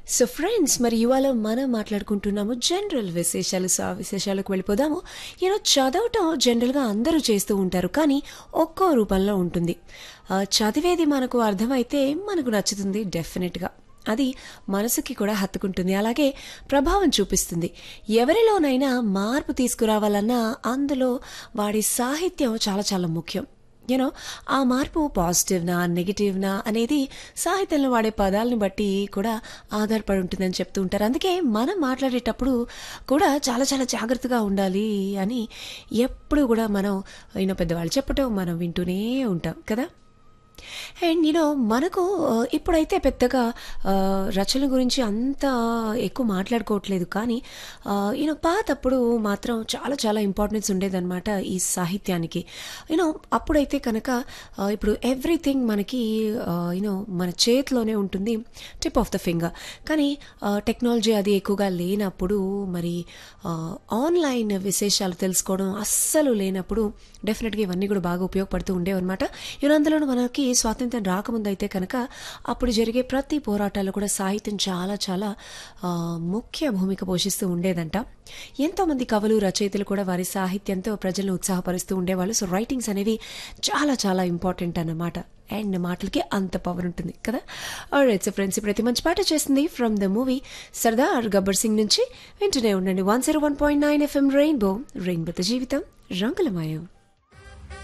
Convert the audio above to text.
so friends మరి ఇవాళ మనం మాట్లాడుకుంటున్నాము జనరల్ విశేషాలు సో ఆ విశేషాలకు వెళ్ళిపోదాము యూనో చదవటం జనరల్గా అందరూ చేస్తూ ఉంటారు కానీ ఒక్కో రూపంలో ఉంటుంది ఆ, చదివేది మనకు అర్థమైతే మనకు నచ్చుతుంది డెఫినెట్గా అది మనసుకి కూడా హత్తుకుంటుంది అలాగే ప్రభావం చూపిస్తుంది ఎవరిలోనైనా మార్పు తీసుకురావాలన్నా అందులో వాడి సాహిత్యం చాలా చాలా ముఖ్యం యూనో ఆ మార్పు పాజిటివ్నా నెగిటివ్నా అనేది సాహిత్యంలో వాడే పదాలను బట్టి కూడా ఆధారపడి ఉంటుందని చెప్తూ ఉంటారు అందుకే మనం మాట్లాడేటప్పుడు కూడా చాలా చాలా జాగ్రత్తగా ఉండాలి అని ఎప్పుడు కూడా మనం యూనో పెద్దవాళ్ళు చెప్పటం మనం వింటూనే ఉంటాం కదా అండ్ యూనో మనకు ఆ, ఇప్పుడైతే పెద్దగా ఆ, రచనల గురించి అంత ఎక్కువ మాట్లాడుకోవట్లేదు కానీ యూనో పాతప్పుడు మాత్రం చాలా చాలా ఇంపార్టెన్స్ ఉండేదన్నమాట ఈ సాహిత్యానికి యూనో అప్పుడైతే కనుక ఆ, ఇప్పుడు ఎవ్రీథింగ్ మనకి యూనో మన చేతిలోనే ఉంటుంది టిప్ ఆఫ్ ద ఫింగర్ కానీ టెక్నాలజీ అది ఎక్కువగా లేనప్పుడు మరి ఆన్లైన్ విశేషాలు తెలుసుకోవడం అస్సలు లేనప్పుడు డెఫినెట్గా ఇవన్నీ కూడా బాగా ఉపయోగపడుతూ ఉండేవన్నమాట యూనో అందులో మనకి స్వాతంత్రం రాకముందు అయితే కనుక అప్పుడు జరిగే ప్రతి పోరాటాల్లో కూడా సాహిత్యం చాలా చాలా ఆ, ముఖ్య భూమిక పోషిస్తూ ఉండేదంట ఎంతోమంది కవులు రచయితలు కూడా వారి సాహిత్యంతో ప్రజలను ఉత్సాహపరుస్తూ ఉండేవాళ్ళు సో రైటింగ్స్ అనేవి చాలా చాలా ఇంపార్టెంట్ అన్నమాట అండ్ మాటలకి అంత పవర్ ఉంటుంది కదా రైట్ సో ఫ్రెండ్స్ ఇప్పుడైతే మంచి పాట చేసింది from the movie Sardaar Gabbar Singh నుంచి వింటూనే ఉండండి one zero one point nine FM Rainbow రెయిన్బోతో జీవితం రంగులమయం